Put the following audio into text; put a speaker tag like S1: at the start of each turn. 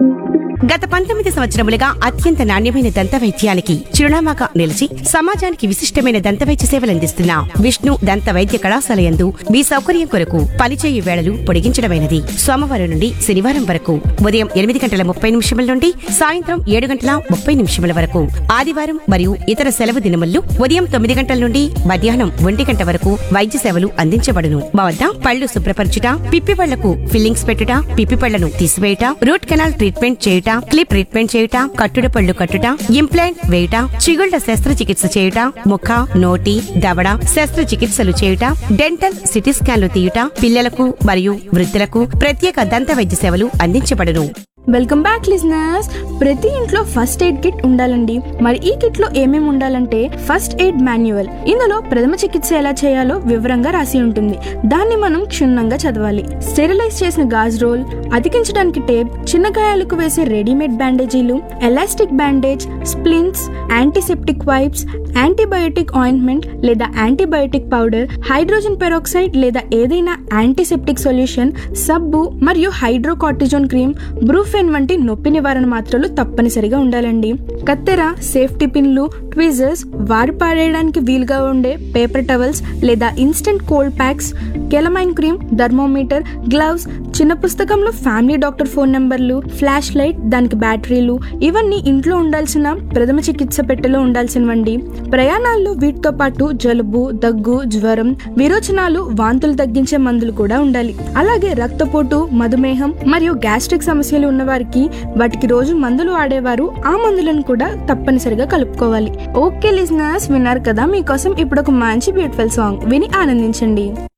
S1: గత పంతొమ్మిది సంవత్సరములుగా అత్యంత నాణ్యమైన దంత వైద్యానికి చిరునామాగా నిలిచి సమాజానికి విశిష్టమైన దంత వైద్య సేవలందిస్తున్న విష్ణు దంత వైద్య కళాశాల యందు మీ సౌకర్యం కొరకు పనిచేయు వేళలు పొడిగించడమైనది సోమవారం నుండి శనివారం వరకు ఉదయం ఎనిమిది గంటల ముప్పై నిమిషముల నుండి సాయంత్రం ఏడు గంటల ముప్పై నిమిషముల వరకు ఆదివారం మరియు ఇతర సెలవు దినముల్లో ఉదయం తొమ్మిది గంటల నుండి మధ్యాహ్నం ఒంటి గంట వరకు వైద్య సేవలు అందించబడును మా వద్ద పళ్ళు శుభ్రపరచుట పిప్పి పళ్లకు ఫిల్లింగ్స్ పెట్టుట పిప్పి పళ్లను తీసివేయుట రూట్ కెనాల్ ట్రీట్మెంట్ చేయుట క్లిప్ ట్రీట్మెంట్ చేయుట కట్టుడు పళ్ళు కట్టుట ఇంప్లాంట్ వేయుట చిగుళ్ల శస్త్రచికిత్స చేయుట ముఖ నోటి దవడ శస్త్రచికిత్సలు చేయుట డెంటల్ సిటీ స్కాన్లు తీయుట పిల్లలకు మరియు వృద్ధులకు ప్రత్యేక దంత వైద్య సేవలు అందించబడును
S2: వెల్కమ్ బ్యాక్ లిజనర్స్ ప్రతి ఇంట్లో ఫస్ట్ ఎయిడ్ కిట్ ఉండాలండి మరి ఈ కిట్ లో ఏమేమి ఉండాలంటే ఫస్ట్ ఎయిడ్ మాన్యువల్ ఇందులో ప్రథమ చికిత్స ఎలా చేయాలో వివరంగా రాసి ఉంటుంది దాన్ని మనం క్షుణ్ణంగా చదవాలి స్టెరిలైజ్ చేసిన గాజ్ రోల్ అతికించడానికి టేప్ చిన్న గాయాలకు వేసే రెడీమేడ్ బ్యాండేజీలు elastic bandage splints antiseptic wipes antibiotic ointment లేదా యాంటీబయోటిక్ పౌడర్ హైడ్రోజన్ పెరాక్సైడ్ లేదా ఏదైనా యాంటీసెప్టిక్ సొల్యూషన్ సబ్బు మరియు హైడ్రోకార్టిజోన్ క్రీమ్ బ్రూఫెన్ వంటి నొప్పి నివారణ మాత్రలు తప్పనిసరిగా ఉండాలండి కత్తెర సేఫ్టీ పిన్లు ట్విజర్స్ వారి పారేయడానికి వీలుగా ఉండే పేపర్ టవల్స్ లేదా instant cold packs calamine cream thermometer gloves చిన్న పుస్తకంలో ఫ్యామిలీ డాక్టర్ ఫోన్ నెంబర్లు ఫ్లాష్ లైట్ దానికి బ్యాటరీలు ఇవన్నీ ఇంట్లో ఉండాల్సిన ప్రథమ చికిత్స పెట్టెలో ఉండాల్సినవండి ప్రయాణాల్లో వీటితో పాటు జలుబు దగ్గు జ్వరం విరోచనాలు వాంతులు తగ్గించే మందులు కూడా ఉండాలి అలాగే రక్తపోటు మధుమేహం మరియు గ్యాస్ట్రిక్ సమస్యలు ఉన్నవారికి వాటికి రోజు మందులు వాడేవారు ఆ మందులను కూడా తప్పనిసరిగా కలుపుకోవాలి ఓకే లిజనర్స్ విన్నారు కదా మీకోసం ఇప్పుడు ఒక మంచి బ్యూటిఫుల్ సాంగ్ విని ఆనందించండి